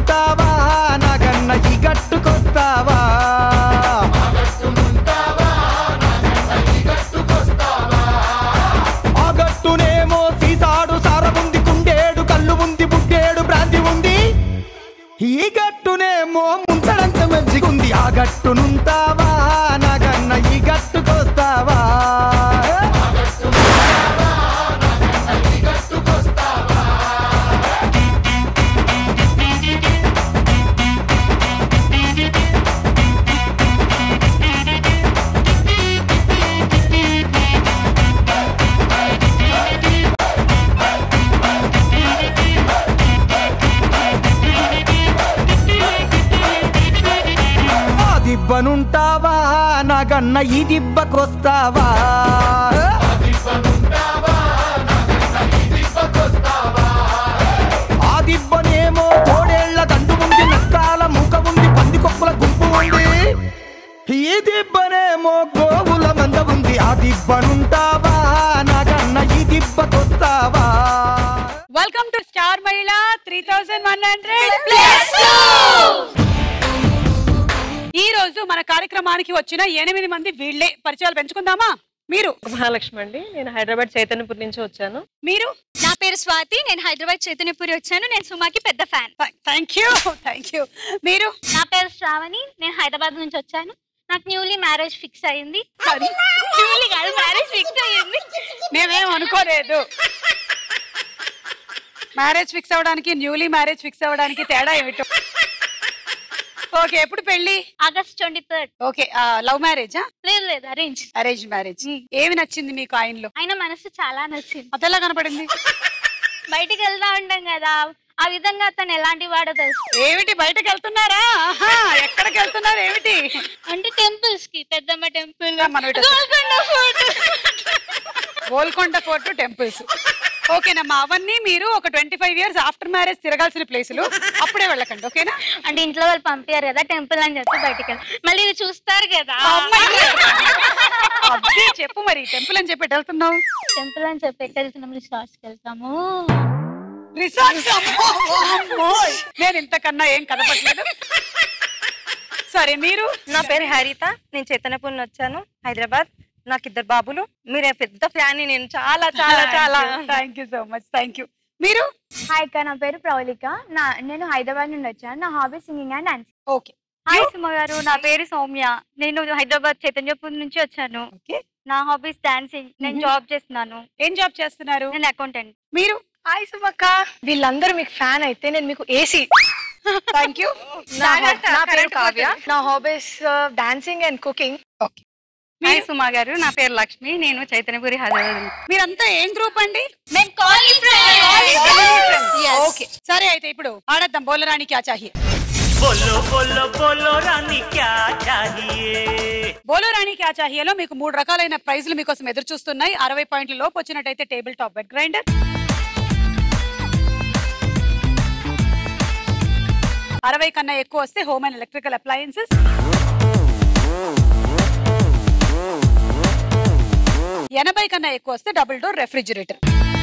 గట్టునుంటావా నాగన్న ఈ గట్టుకొస్తావా ఆ గట్టునేమో సీసాడు సారముంది కుండేడు కళ్ళు ఉంది బుడ్డేడు భ్రాంతి ఉంది ఈ గట్టునేమో ముంచడంత మంచిగుంది ఆ గట్టునుంటావా నాగన్న ఈ గట్టుకొస్తావా ఆ దిబ్బనుంటావా నాగన్న ఈ దిబ్బకొస్తావా ఆ దిబ్బనేమో తోడేళ్ల దండు ఉంది నష్టాల మూక ఉంది పందికొక్కుల గుంపు ఉంది ఈ దిబ్బనేమో గోవుల మంద ఉంది ఆ దిబ్బనుంటావా నాగన్న ఈ దిబ్బకొస్తావా welcome to star Mahila three thousand one hundred ఈ రోజు మన కార్యక్రమానికి వచ్చిన ఎనిమిది మంది వీళ్ళే పరిచయాలు పెంచుకుందామా మీరు మహాలక్ష్మి అండి నేను హైదరాబాద్ చైతన్యపూర్ నుంచి వచ్చాను మీరు నా పేరు స్వాతి నేను హైదరాబాద్ చైతన్యపురి వచ్చాను నేను సుమాకి పెద్ద fan thank you thank you మీరు నా పేరు శ్రావణి నేను హైదరాబాద్ నుంచి వచ్చాను నాకు న్యూలీ మ్యారేజ్ ఫిక్స్ అయింది న్యూలీ కాదు మ్యారేజ్ ఫిక్స్ అయ్యింది మేమేం అనుకోలేదు మ్యారేజ్ ఫిక్స్ అవ్వడానికి న్యూలీ మ్యారేజ్ ఫిక్స్ అవ్వడానికి తేడా ఏమిటో ఓకే ఎప్పుడు పెళ్లి August twenty third okay love మ్యారేజా లేదు లేదు అరేంజ్ అరేంజ్ మ్యారేజ్ ఏమి నచ్చింది మీకు ఆయనలో ఆయన మనసు చాలా నచ్చింది అదెలా కనపడింది బయటికి వెళ్తా ఉంటాం కదా ఆ విధంగా అతను ఎలాంటి వాడో తెలుసు ఏమిటి బయటకు వెళ్తున్నారా ఆహా, ఎక్కడికి వెళ్తున్నారు ఏమిటి అంటే టెంపుల్స్ కి పెద్దమ్మ టెంపుల్ మనం ఇటు గోల్కొండ ఫోర్ట్ టెంపుల్స్ ఓకేనమ్మా అవన్నీ మీరు ఒక twenty five years after marriage తిరగాల్సిన ప్లేసులు అప్పుడే వెళ్ళకండి ఓకేనా అంటే ఇంట్లో వాళ్ళు పంపించారు కదా టెంపుల్ అని చెప్పి బయటికి వెళ్ళి మళ్ళీ ఇది చూస్తారు కదా అదే చెప్పు మరి టెంపుల్ అని చెప్పి ఎటు వెళ్తున్నావు టెంపుల్ అని చెప్పి ఎక్కడ వెళ్తున్నాం రిసార్ట్స్ కి వెళ్తాము రిసార్ట్స్ నేను ఇంతకన్నా ఏం కనపట్లేదు సరే మీరు నా పేరు హరిత నేను చైతన్యపూర్ నుంచి వచ్చాను హైదరాబాద్ నాకు ఇద్దరు బాబులు మీరే పెద్ద ఫ్యాన్ నేను చాలా చాలా చాలా thank you so much thank you మీరు హాయ్ అక్క నా పేరు ప్రవళిక నా నేను హైదరాబాద్ నుండి వచ్చాను నా hobby singing and dance okay hi Suma garu నా పేరు సౌమ్య నేను హైదరాబాద్ చైతన్యపూర్ నుంచి వచ్చాను ఓకే నా హాబీస్ డాన్సింగ్ నేను Mhm. జాబ్ చేస్తున్నాను ఏం జాబ్ చేస్తున్నారు నేను అకౌంటెంట్ మీరు హాయ్ సుమక్క వీళ్ళందరూ మీకు ఫ్యాన్ అయితే నేను మీకు ఏసీ థ్యాంక్ యూ నా నా పేరు కావ్య నా hobbies dancing and cooking okay hi Suma garu నా పేరు లక్ష్మి నేను చైతన్యపురి హైదరాబాద్ నుంచి. మీరంతా ఏం గ్రూప్ అండి మేము కాలనీ ఓకే సరే అయితే ఇప్పుడు ఆడద్దాం బోలరాణి క్యా చాహియే बोलो बोलो बोलो रानी क्या चाहिए బోలో రాణి క్యా చాహియేలో మీకు మూడు రకాలైన ప్రైజులు మీకోసం ఎదురు చూస్తున్నాయి అరవై పాయింట్ల లోపు వచ్చినట్టయితే టేబుల్ టాప్ బెడ్ గ్రైండర్ అరవై కన్నా ఎక్కువ వస్తే హోమ్ అండ్ ఎలక్ట్రికల్ అప్లయన్సెస్ ఎనభై కన్నా ఎక్కువ వస్తే డబుల్ డోర్ రెఫ్రిజిరేటర్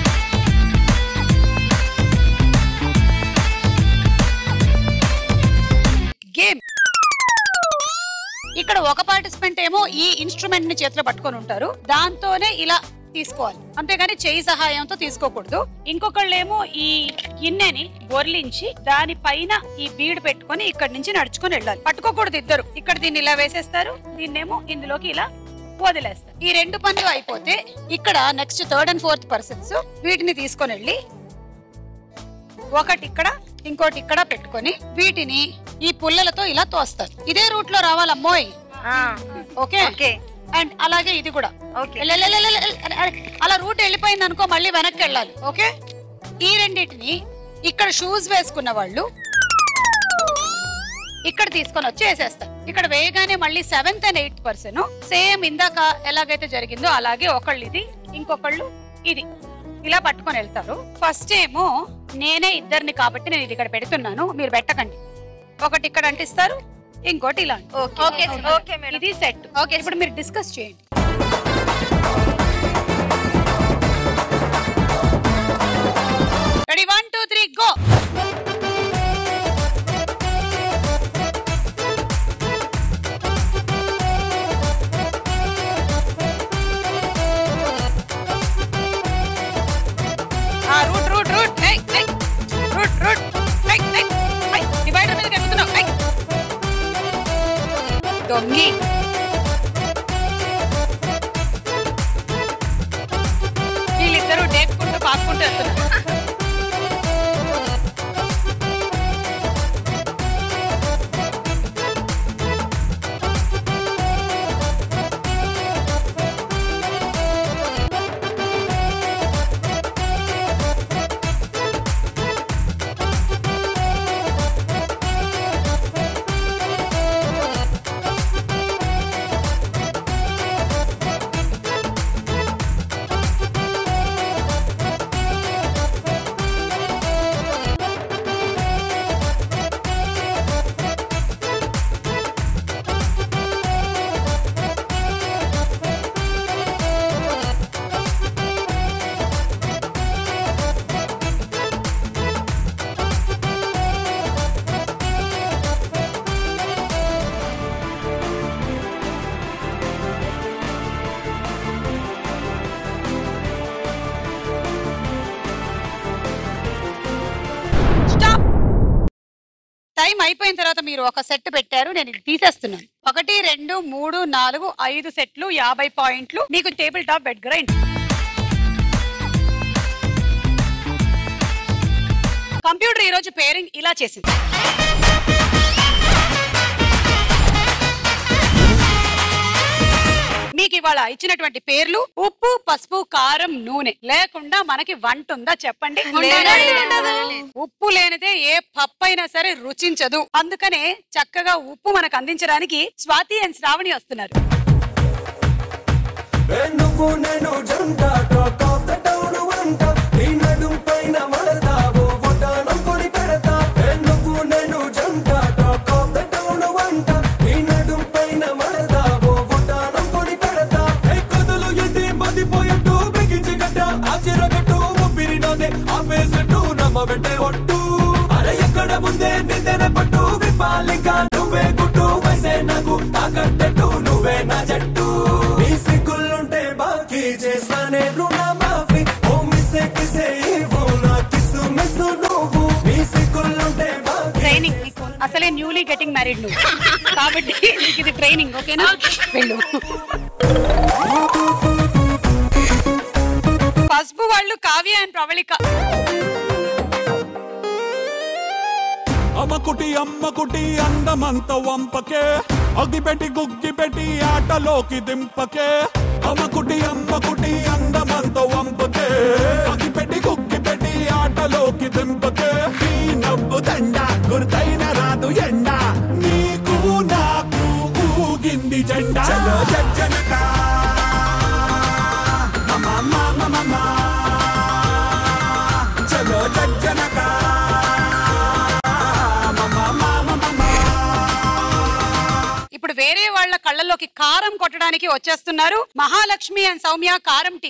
గేమ్ ఇక్కడ ఒక పార్టిసిపెంట్ ఏమో ఈ ఇన్స్ట్రుమెంట్ ని చేతిలో పట్టుకొని ఉంటారు దాంతోనే ఇలా తీసుకోవాలి అంతేగాని చేయి సహాయంతో తీసుకోకూడదు ఇంకొకళ్ళేమో ఈ గిన్నెని బొర్లించి దానిపైన ఈ బీడ్ పెట్టుకొని ఇక్కడ నుంచి నడుచుకొని వెళ్ళాలి పట్టుకోకూడదు ఇద్దరు ఇక్కడ దీన్ని ఇలా వేసేస్తారు దీన్నేమో ఇందులోకి ఇలా వదిలేస్తారు ఈ రెండు పనులు అయిపోతే ఇక్కడ next third and fourth persons వీటిని తీసుకొని వెళ్ళి ఒకటి ఇక్కడ ఇంకోటి ఇక్కడ పెట్టుకొని వీటిని ఈ పుల్లలతో ఇలా తోస్తారు ఇదే రూట్ లో రావాలమ్మోయ్ ఓకే ఓకే అండ్ అలాగే ఇది కూడా okay L L L L L L L. అలా రూట్ వెళ్ళిపోయింది అనుకో మళ్ళీ వెనక్కి వెళ్ళాలి ఓకే ఈ రెండింటిని ఇక్కడ షూస్ వేసుకున్న వాళ్ళు ఇక్కడ తీసుకొని వచ్చి వేసేస్తారు ఇక్కడ వేయగానే మళ్ళీ seventh and eighth person same ఇందాక ఎలాగైతే జరిగిందో అలాగే ఒకళ్ళు ఇది ఇంకొకళ్ళు ఇది ఇలా పట్టుకొని వెళ్తారు ఫస్ట్ ఏమో నేనే ఇద్దరిని కాబట్టి నేను ఇది ఇక్కడ పెడుతున్నాను మీరు పెట్టకండి ఒకటి ఇక్కడ అంటిస్తారు ఇంకోటి ఇలా ఓకే ఓకే ఓకే మేడం ఇది సెట్ ఓకే ఇప్పుడు మీరు డిస్కస్ చేయండి ready one two three go లాక్కుంటూ వెళ్తున్నారు స్టాప్ టైం అయిపోయిన తర్వాత మీరు ఒక సెట్ పెట్టారు నేను ఇది తీసేస్తున్నాను ఒకటి రెండు మూడు నాలుగు ఐదు సెట్లు యాభై పాయింట్లు మీకు table top bed grind computer ఈ రోజు పేరింగ్ ఇలా చేసింది మీకు ఇవాళ ఇచ్చినటువంటి పేర్లు ఉప్పు పసుపు కారం నూనె లేకుండా మనకి వంట ఉందా చెప్పండి ఉప్పు లేనిదే ఏ పప్పు అయినా సరే రుచించదు అందుకనే చక్కగా ఉప్పు మనకు అందించడానికి స్వాతి అండ్ శ్రావణి వస్తున్నారు నువ్వు నేను జంట టాక్ ఆఫ్ ద టౌన్ వంట నీ నడుం పైన మడతావు వడ్డానం కొని పెడతా ఏ నువ్వు నేను జంట టాక్ ఆఫ్ ద టౌన్ వంట నీ నడుం పైన మడతావు వడ్డానం కొని పెడతా ఏ కథలు ఎన్ని మదిపోయట్టు బిగించి గడ్డ ఆశ్చర్యగట్టు ఊపిరినోనే ఆపేసట్టు నమ్మ పెట్టే ఒట్టు అరే ఎక్కడ ముందే నిందెన పట్టు విప్పాలిక నువ్వే గుట్టు వయసే నాకు తాకట్టట్టు నువ్వే నా జట్టు నీ సిగ్గులుంటే బాకీ చేస్తానే రుణా మాఫీ ఓ మిస్సే కిసే ఇవ్వు నా కిస్సు మిస్సు నువ్వు నీ సిగ్గులుంటే బాకీ ట్రైనింగ్ నీకు అసలే న్యూలీ గెటింగ్ మ్యారీడ్ నువ్వు కాబట్టి నీకు ఇది ట్రైనింగ్ ఓకేనా వెళ్ళు పసుపు వాళ్ళు కావ్య అండ్ ప్రవళిక అమ్మకుటి అమ్మకుటి అందమంత వంపకే అగిపెట్టి గుగ్గిపెట్టి ఆటలోకి దింపకే అమ్మకుటి అమ్మకుటి అందమంత వంపకే అగిపెట్టి గుగ్గిపెట్టి ఆటలోకి దింపకే ఈ నవ్వు దండ గుర్తైన రాదు ఎండ నీకు నాకు ఊగింది జెండా చలో జజ్జనకా మమ మమ మమ చలో జజ్జనకా ఇప్పుడు వేరే వాళ్ళ కళ్ళలోకి కారం కొట్టడానికి వచ్చేస్తున్నారు మహాలక్ష్మి అండ్ సౌమ్య కారం టీం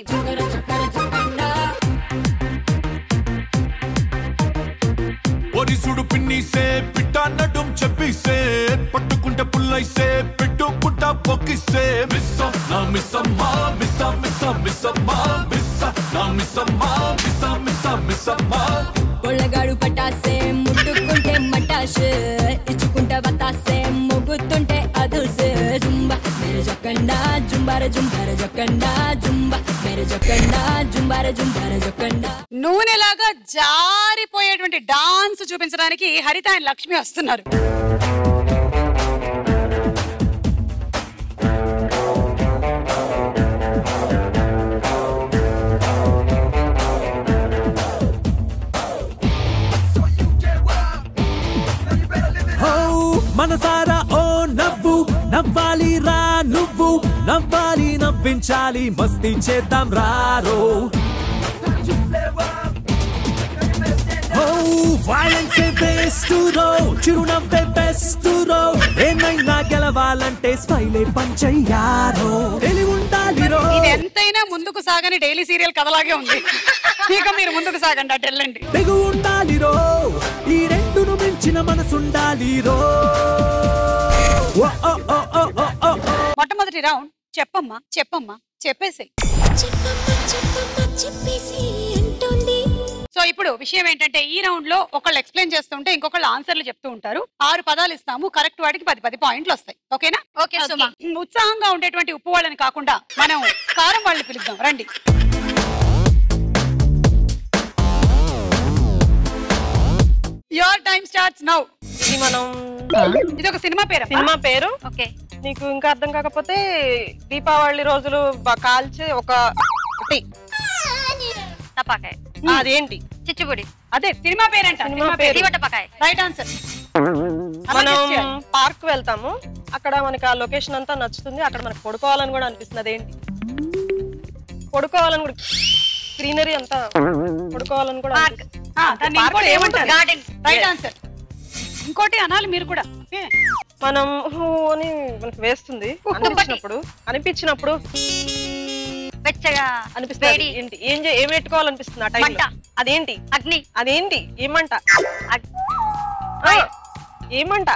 ఒరిసుడు పిన్నిసే పిట్ట నడుం చెప్పిసే పట్టుకుంటే పుల్లైసే పెట్టుకుంట పొక్కిసే మిస్స నా మిస్సమ్మా మిస్స మిస్స మిస్సమ్మా మిస్స నా మిస్సమ్మా మిస్స మిస్స మిస్సమ్మా పొళ్ళగాడు పటాసే ముట్టుకుంటే మటాసే ఇచ్చుకుంటే బతాసే మొగ్గుతుంటే అదుసే జుంబ మేరే జొక్కండా జుంబార జుంబార జొక్కండా జుంబ మేరే జొక్కండా జుంబార జుంబార జొక్కండా నూనెలాగా జారిపోయేటువంటి డాన్స్ చూపించడానికి హరిత అండ్ లక్ష్మి వస్తున్నారు ఓ మనసారా ఓ నవ్వు నవ్వాలి రా నువ్వు నవ్వాలి నవ్వించాలి మస్తీ చేద్దాం రారో ఓ వైలెన్స్ బెస్ట్ రో చిరునవ్వే బెస్ట్ రో ఏమైనా గెలవాలంటే స్మైలే పంచయ్యారో తెలివి ఉండాలి రో ఇది ఎంతైనా ముందుకు సాగని డైలీ సీరియల్ కథలాగే ఉంది ఇక మీరు ముందుకు సాగండి అటు వెళ్ళండి తెగు ఉండాలి రో ఈ రెండును మించిన మనసుండాలి రో ఓ ఓ ఓ ఓ ఓ ఓ ఓ మొట్టమొదటి రౌండ్ చెప్పమ్మా చెప్పమ్మా చెప్పేసి సో ఇప్పుడు విషయం ఏంటంటే ఈ రౌండ్ లో ఒకళ్ళు ఎక్స్ప్లెయిన్ చేస్తుంటే ఇంకొకళ్ళు ఆన్సర్లు చెప్తూ ఉంటారు ఆరు పదాలు ఇస్తాము కరెక్ట్ వాటికి పది పది పాయింట్లు వస్తాయి ఓకేనా ఓకే సుమా ఉమ్, ఉత్సాహంగా ఉండేటువంటి ఉప్పు వాళ్ళని కాకుండా మనం కారం వాళ్ళని పిలుద్దాం రండి యువర్ టైం స్టార్ట్స్ నౌ ఇది మనం ఇది ఒక సినిమా పేరు సినిమా పేరు ఓకే నీకు ఇంకా అర్థం కాకపోతే దీపావళి రోజులు బ- కాల్చే ఒక ఒకటి టపాకాయ ఆ, అదేంటి చిచ్చుబుడి అదే సినిమా పేరంట సినిమా పేరు జీవ టపాకాయ రైట్ ఆన్సర్ మనం పార్క్ వెళ్తాము అక్కడ మనకి ఆ లొకేషన్ అంతా నచ్చుతుంది అక్కడ మనకు పడుకోవాలని కూడా అనిపిస్తుంది అదేంటి పడుకోవాలని కూడా గ్రీనరీ అంతా పడుకోవాలని కూడా అనిపిస్తుంది. దాన్ని Park ఇంకోటి లో ఏమంటారు ఏమంటారు? Right Yes. ఆన్సర్ ఇంకోటి అనాలి మీరు కూడా ఓకే మనం హూ అని మనకు వేస్తుంది అనిపించినప్పుడు అనిపించినప్పుడు వెచ్చగా అనిపిస్తుంది వేడి. ఏంటి ఏం చే- ఏం పెట్టుకోవాలనిపిస్తుంది ఆ టైంలో మంట. అదేంటి అగ్ని అదేంటి ఏమంట అగ్- ఆ, ఏమంట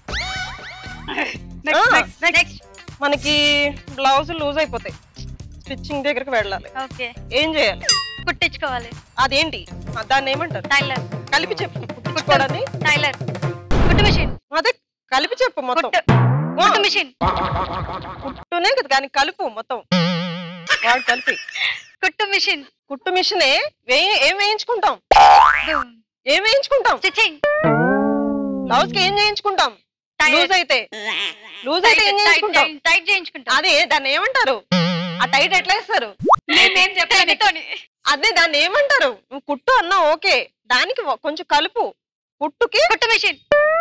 నెక్స్ట్ ఆ, మనకి బ్లౌజ్ లూజ్ అయిపోతాయి స్టిచ్చింగ్ దగ్గరికి వెళ్ళాలి ఓకే ఏం చేయాలి కుట్టించుకోవాలి అదేంటి ఆ, దాన్ని ఏమంటారు టైలర్ కలిపి చెప్పు కుట్టించుకోవడాన్ని టైలర్ కుట్టు మిషన్ అదే కలిపి చెప్పు మొత్తం కుట్టు కుట్టు మిషన్ కుట్టునే కదా కానీ కలుపు మొత్తం వాడు కలిపి కుట్టు మిషన్ కుట్టు మిషనే వే- ఏం వేయించుకుంటాం ఏం వేయించుకుంటాం స్టిచ్చింగ్ బ్లౌజ్ కి ఏం చేయించుకుంటాం లూజ్ అయితే లూజ్ అయితే ఏం చేయించుకుంటాం టైట్ చేయించుకుంటాం అదే దాన్ని ఏమంటారు ఆ టైట్ ఎట్లా వేస్తారు నేను చెప్తాను అదే దాన్ని ఏమంటారు నువ్వు కుట్టు అన్నా ఓకే దానికి ఒ- కొంచెం కలుపు కుట్టుకి కుట్టు మిషన్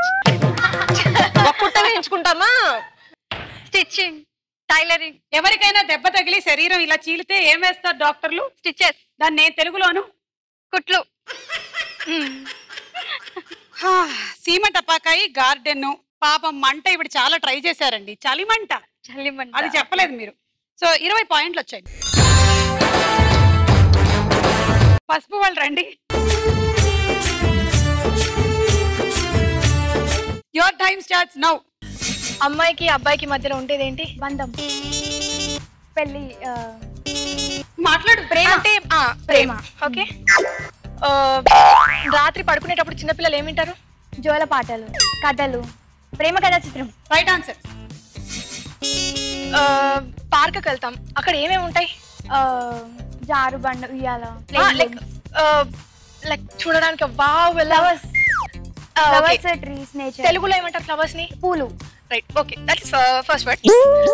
ఒక కుట్ట వేయించుకుంటామా స్టిచ్చింగ్ టైలరింగ్ ఎవరికైనా దెబ్బ తగిలి శరీరం ఇలా చీలితే ఏం వేస్తారు డాక్టర్లు స్టిచెస్ దాన్ని నేను తెలుగులోను కుట్లు హా, సీమ టపాకాయి గార్డెన్ పాపం మంట ఇప్పుడు చాలా ట్రై చేశారండి చలి మంట చలిమంట అది చెప్పలేదు మీరు సో ఇరవై పాయింట్లు వచ్చాయి పసుపు వాళ్ళు రండి యువర్ టైం స్టార్ట్స్ నౌ అమ్మాయికి అబ్బాయికి మధ్యలో ఉండేది ఏంటి బంధం పెళ్లి ఆ, మాట్లాడు ప్రేమ అంటే ఆ, ప్రేమ ఓకే ఆ, రాత్రి పడుకునేటప్పుడు చిన్నపిల్లలు ఏమి వింటారు జోల పాటలు కథలు ప్రేమ కథా చిత్రం రైట్ ఆన్సర్ పార్క్కి వెళ్తాం అక్కడ ఏమేమి ఉంటాయి జారు బండ ఉయ్యాల లైక్ లైక్ చూడడానికి wow flowers flowers trees nature తెలుగులో ఏమంటారు ఫ్లవర్స్ ని పూలు right okay that is first word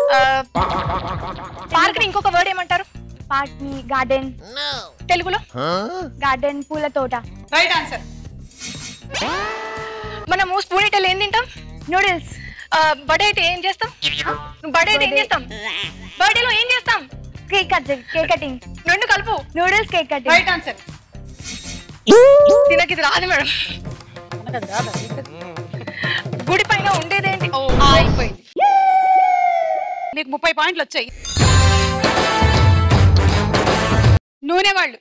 park ని ఇంకొక వర్డ్ ఏమంటారు పార్క్ ని గార్డెన్ తెలుగులో గార్డెన్ పూల తోట రైట్ ఆన్సర్ మనము స్పూన్ ఇటల్ ఏం తింటాం నూడిల్స్ బర్త్డే అయితే ఏం చేస్తాం బర్త్డే అయితే ఏం చేస్తాం బర్త్డేలో ఏం చేస్తాం కేక్ కట్ కేక్ కటింగ్ రెండు కలుపు noodles cake cutting right answer తినకి ఇది రాదు మేడం గుడి పైన ఉండేదేంటి ఓ అయిపోయింది మీకు ముప్పై పాయింట్లు వచ్చాయి నూనె వాళ్ళు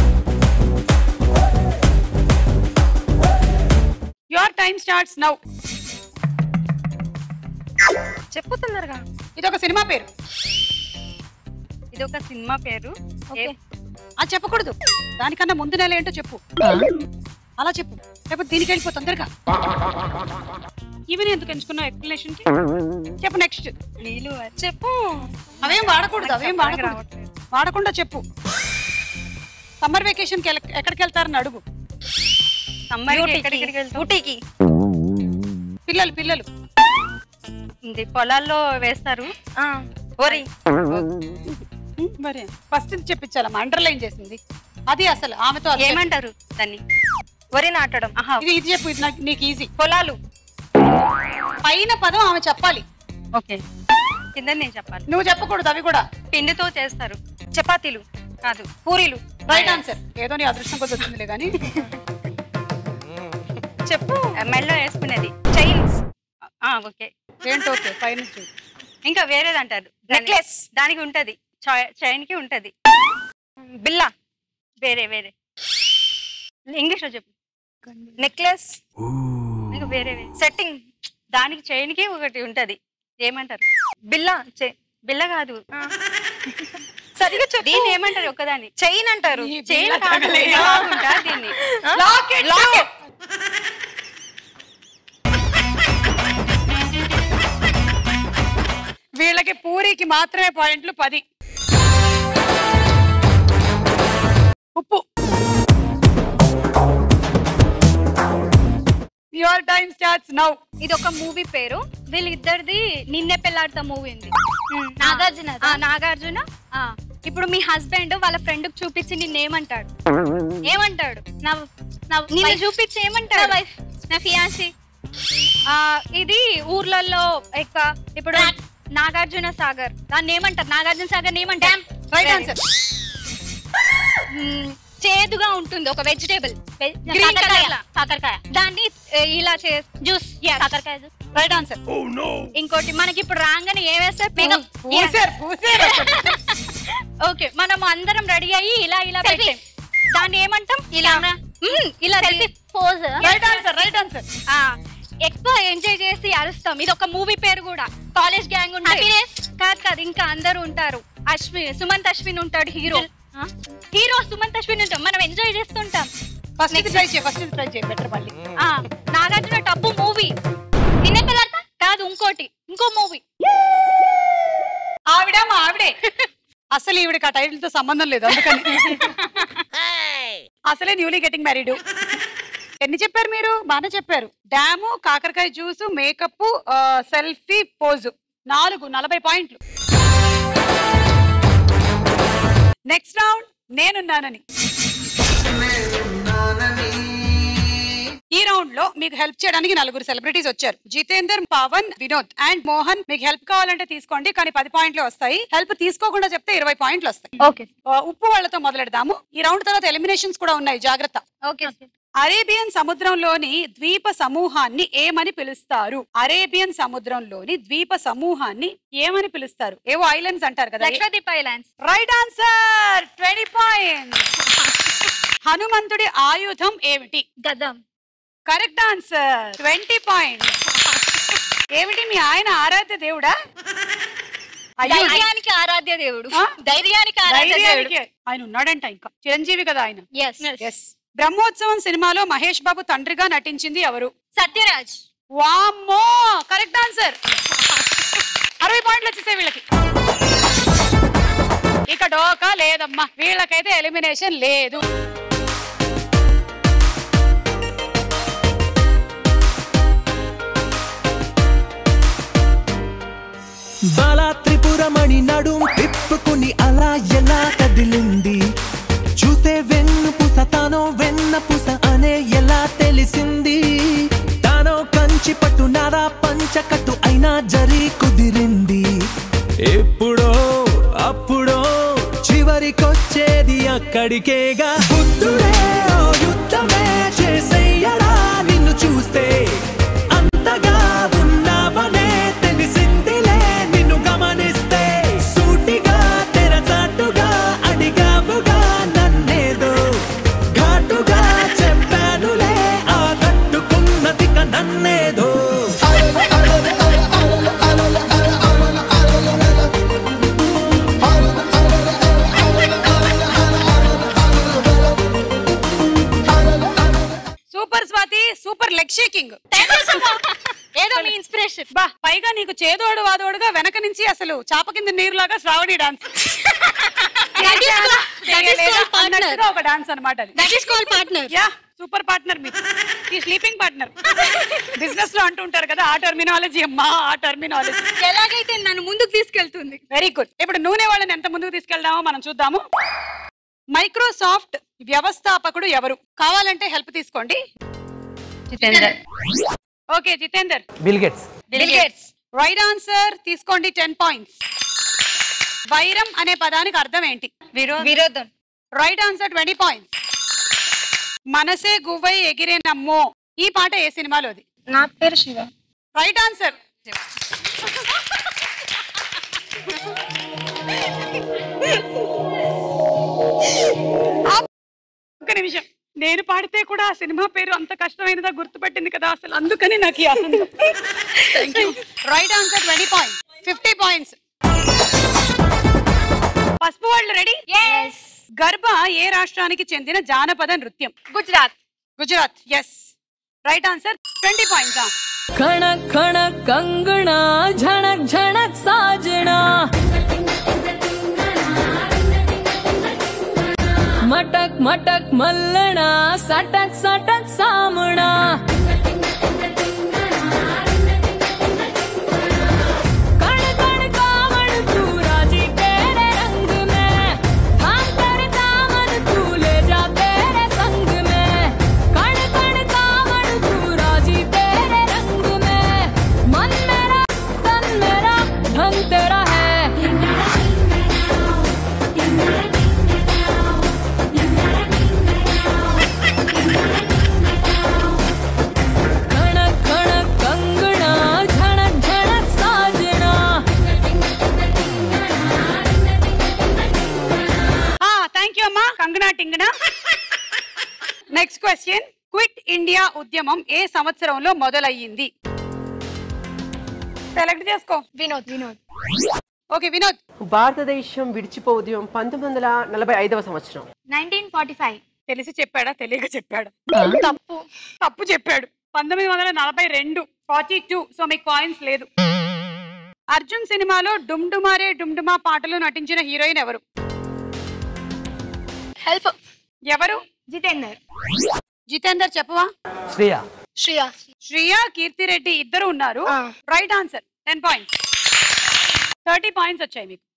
యువర్ టైం స్టార్ట్స్ నౌ చెప్పు తొందరగా ఇది ఒక సినిమా పేరు ఇది ఒక సినిమా పేరు ఏ- అది చెప్పకూడదు దానికన్నా ముందు నెల ఏంటో చెప్పు అలా చెప్పు లేకపోతే దీనికి వెళ్ళిపో తొందరగా ఇవి ఎందుకు ఎంచుకున్నావు ఎక్స్ప్లెనేషన్ కి చెప్పు నెక్స్ట్ నీళ్ళు చెప్పు అవేం వాడకూడదు అవేం వాడకూడదు వాడకుండా చెప్పు సమ్మర్ వెకేషన్ కి ఎల- ఎక్కడికి వెళ్తారని అడుగు సమ్మర్ ఊటీకి. ఎక్కడికి వెళ్తాం ఊటీకి పిల్లలు పిల్లలు ఇది పొలాల్లో వేస్తారు వరి మరి ఫస్ట్ చెప్పించాలమ్మా అండర్లైన్ చేసింది అది అసలు ఆమెతో అసలు- ఏమంటారు దాన్ని వరి నాటడం ఇది ఇది చెప్పు ఇది నాకు- నీకు ఈజీ పొలాలు పైన పదం ఆమె చెప్పాలి ఓకే కింద నేను చెప్పాలి నువ్వు చెప్పకూడదు అవి కూడా పిండితో చేస్తారు చపాతీలు కాదు పూరీలు రైట్ ఆన్సర్ ఏదో నీ అదృష్టం కొద్ది వచ్చిందిలే కానీ చెప్పు మెల్లో వేసుకునేది చైన్స్ ఓకే ఏంటో ఓకే పైన చూడు ఇంకా వేరేది అంటారు నెక్లెస్ దానికి ఉంటది చైన్ కి ఉంటది బిల్లా వేరే వేరే ఇంగ్లీష్ లో చెప్పు నెక్లెస్ ఇంకా వేరే వేరే సెట్టింగ్ దానికి చైన్ కి ఒకటి ఉంటది ఏమంటారు బిల్లా చే- బిల్ల కాదు సరిగా చెప్పు దీన్ని ఏమంటారు ఒక్కదాన్ని చైన్ అంటారు ఈ చైన్ బిల్ల కాదు తగలే. ఇలా ఉంటా దీన్ని లాకెట్ లాకెట్ వీళ్ళకి పూరికి మాత్రమే పాయింట్లు పది ఉప్పు యువర్ టైం స్టార్ట్స్ నౌ ఇది ఒక మూవీ పేరు వీళ్ళిద్దరిది నిన్నే పెళ్ళాడతా మూవీ ఉంది నాగార్జున ఆ, నాగార్జున ఆ, ఇప్పుడు మీ హస్బెండ్ వాళ్ళ ఫ్రెండ్ చూపించి నిన్నేమంటాడు ఏమంటాడు నా నా నిన్ను wife. చూపించి ఏమంటాడు నా wife. నా ఫియాన్సీ ఆ, ఇది ఊర్లలో ఎక్కువ ఇప్పుడు నాగార్జున సాగర్ దాన్ని ఏమంటారు నాగార్జున సాగర్ ఏమంటారు రైట్ ఆన్సర్ మ్మ్, చేదుగా ఉంటుంది ఒక వెజిటేబుల్ గ్రీన్ కాకరకాయ కలర్ కాకరకాయ దాన్ని ఏ, ఇలా చే జ్యూస్ కాకరకాయ జ్యూస్ రైట్ ఆన్సర్ ఇంకోటి మనకి ఇప్పుడు రాగానే ఏ వేస్తే Makeup. పూసారు పూసారు ఓకే మనం అందరం రెడీ అయ్యి ఇలా ఇలా Selfie. పెట్టాం దాన్ని ఏమంటాం ఇలా మ్మ్, ఇలా selfie pose right answer right answer ఆ, ఎక్కువ ఎంజాయ్ చేసి అరుస్తాం ఇది ఒక మూవీ పేరు కూడా కాలేజ్ గ్యాంగ్ ఉంటుంది కాదు కాదు ఇంకా అందరూ ఉంటారు అశ్విన్ సుమంత్ అశ్విన్ ఉంటాడు హీరో హీరో సుమంత్ అశ్విన్ ఉంటాం మనం ఎంజాయ్ చేస్తుంటాం ఫస్ట్ ఇది ట్రై చేయి ఫస్ట్ ఇది ట్రై చేయి బెటర్ మళ్ళీ ఆ, నాగార్జున టబ్బు మూవీ నిన్నే పెళ్ళాడతా కాదు ఇంకోటి ఇంకో మూవీ ఆవిడ మా ఆవిడే అసలు ఈవిడకి ఆ టైటిల్ తో సంబంధం లేదు అందుకని అసలే న్యూలీ గెటింగ్ మ్యారీడ్ ఎన్ని చెప్పారు మీరు బాగానే చెప్పారు డ్యాము కాకరకాయ జ్యూస్ మేకప్ సెల్ఫీ పోజు నాలుగు నలభై పాయింట్లు నెక్స్ట్ రౌండ్ నేనున్నానని ఈ రౌండ్ లో మీకు హెల్ప్ చేయడానికి నలుగురు సెలబ్రిటీస్ వచ్చారు జితేందర్ పవన్ వినోద్ అండ్ మోహన్ మీకు హెల్ప్ కావాలంటే తీసుకోండి కానీ పది పాయింట్లు వస్తాయి హెల్ప్ తీసుకోకుండా చెప్తే ఇరవై పాయింట్లు వస్తాయి ఓకే ఆ, ఉప్పు వాళ్ళతో మొదలెడదాము ఈ రౌండ్ తర్వాత ఎలిమినేషన్స్ కూడా ఉన్నాయి జాగ్రత్త ఓకే అరేబియన్ సముద్రంలోని ద్వీప సమూహాన్ని ఏమని పిలుస్తారు అరేబియన్ సముద్రంలోని ద్వీప సమూహాన్ని ఏమని పిలుస్తారు ఏవో ఐలాండ్స్ అంటారు కదా Lakshadweep islands right answer twenty point హనుమంతుడి ఆయుధం ఏమిటి గదం కరెక్ట్ ఆన్సర్ ట్వంటీ పాయింట్ ఏమిటి మీ ఆయన ఆరాధ్య దేవుడా అయ్యో, ధైర్యానికి ఆరాధ్య దేవుడు ఆ? ధైర్యానికి ఆరాధ్య దేవుడు ధైర్యానికి ఆయన ఉన్నాడంట ఇంకా చిరంజీవి కదా ఆయన ఎస్ ఎస్ బ్రహ్మోత్సవం సినిమాలో మహేష్ బాబు తండ్రిగా నటించింది ఎవరు సత్యరాజ్ వామ్మో కరెక్ట్ ఆన్సర్ అరవై పాయింట్లు వచ్చేసాయి వీళ్ళకి ఇక డోకా లేదమ్మా వీళ్ళకైతే ఎలిమినేషన్ లేదు బాలా త్రిపురమణి నడుం తిప్పుకుని అలా ఎలా కదిలింది చూసే వెన్ను పుస తానో వెన్న పుస అనే ఎలా తెలిసింది తానో కంచి పట్టు నారా పంచకట్టు అయినా జరి కుదిరింది ఎప్పుడో అప్పుడో చివరికొచ్చేది అక్కడికేగా బుద్ధుడే ఓ యుద్ధమే చేసెయ్యడా నిన్ను చూస్తే అంతగా ఉన్నావనే తెలిసిందిలే నిన్ను గమనిస్తే సూటిగా తెరచాటుగా అడిగావుగా నన్నేదో ఘాటుగా చెప్పానులే ఆ కట్టుకున్నదిక నన్నేదో super Swathi super leg shaking ఏదో మీ ఇన్స్పిరేషన్ బా పైగా నీకు చేదోడు వాదోడుగా వెనక నుంచి అసలు చాప కింద నీరులాగా Sravani dance That is called- that is called partner. ఒక డాన్స్ అనమాట అది that is call partner yeah super partner మీ ఈ స్లీపింగ్ పార్ట్నర్ బిజినెస్ లో అంటూ ఉంటారు కదా ఆ టర్మినాలజీ అమ్మా ఆ టర్మినాలజీ ఎలాగైతే నన్ను ముందుకు తీసుకెళ్తుంది వెరీ గుడ్ ఇప్పుడు నూనె వాళ్ళని ఎంత ముందుకు తీసుకెళ్దామో మనం చూద్దాము మైక్రోసాఫ్ట్ వ్యవస్థాపకుడు ఎవరు కావాలంటే హెల్ప్ తీసుకోండి Jitender okay Jitender Bill Gates Bill Gates right answer తీసుకోండి టెన్ పాయింట్స్ వైరం అనే పదానికి అర్థం ఏంటి విరోధం రైట్ ఆన్సర్ ట్వంటీ పాయింట్స్ మనసే గువ్వై ఎగిరే నమ్మో ఈ పాట ఏ సినిమాలోది నా పేరు శివ రైట్ ఆన్సర్ ఒక్క నిమిషం నేను పాడితే కూడా ఆ సినిమా పేరు అంత కష్టమైనదా గుర్తుపెట్టింది కదా అసలు అందుకని నాకు ఈ ఆనందం right answer twenty points fifty points పసుపు వాళ్ళు రెడీ గర్భ ఏ రాష్ట్రానికి చెందిన జానపద నృత్యం Gujarat Gujarat yes right answer twenty points खणक खणक कंगना झणक झणक साजना मटक मटक मल्लणा सटक सटक सामणा ఉద్యమం ఏ సంవత్సరంలో మొదలయ్యింది సెలెక్ట్ చేసుకో వినోద్ వినోద్ ఓకే వినోద్ భారతదేశం విడిచిపో ఉద్యమం పంతొమ్మిది వందల నలభై ఐదవ సంవత్సరం నైన్టీన్ ఫార్టీ ఫైవ్ తెలిసి చెప్పాడా తెలియక చెప్పాడా తప్పు తప్పు చెప్పాడు పంతొమ్మిది వందల నలభై రెండు ఫార్టీ టూ సో మీకు పాయింట్స్ లేదు అర్జున్ సినిమాలో డుమ్డుమారే డుమ్డుమా పాటలు నటించిన హీరోయిన్ ఎవరు హెల్ప్ ఎవరు జితేందర్ జితేందర్ చెప్పవా శ్రేయ శ్రియా శ్రియా కీర్తిరెడ్డి ఇద్దరు ఉన్నారు right answer ten points thirty points వచ్చాయి మీకు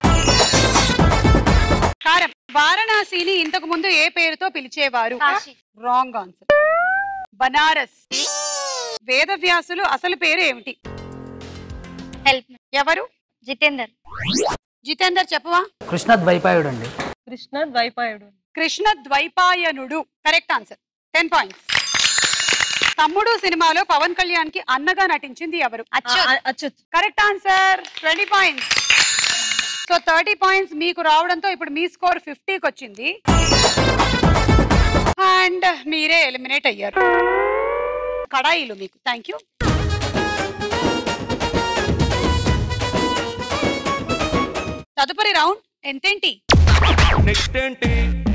కారం వారణాసిని ఇంతకు ముందు ఏ పేరుతో పిలిచేవారు కాశీ. రాంగ్ ఆన్సర్ బనారస్ వేదవ్యాసులు అసలు పేరు ఏమిటి హెల్ప్ ఎవరు జితేందర్ జితేందర్ చెప్పవా కృష్ణ ద్వైపాయుడు అండి కృష్ణ ద్వైపాయుడు కృష్ణ ద్వైపాయనుడు correct answer ten points Thammudu సినిమాలో పవన్ కళ్యాణ్ కి అన్నగా నటించింది ఎవరు Achyuth correct answer twenty points so thirty points మీకు రావడంతో ఇప్పుడు మీ స్కోర్ ఫిఫ్టీకి వచ్చింది అండ్ మీరే ఎలిమినేట్ అయ్యారు కడాయిలు మీకు థ్యాంక్ యూ తదుపరి రౌండ్ ఎంతేంటి నెక్స్ట్ ఏంటి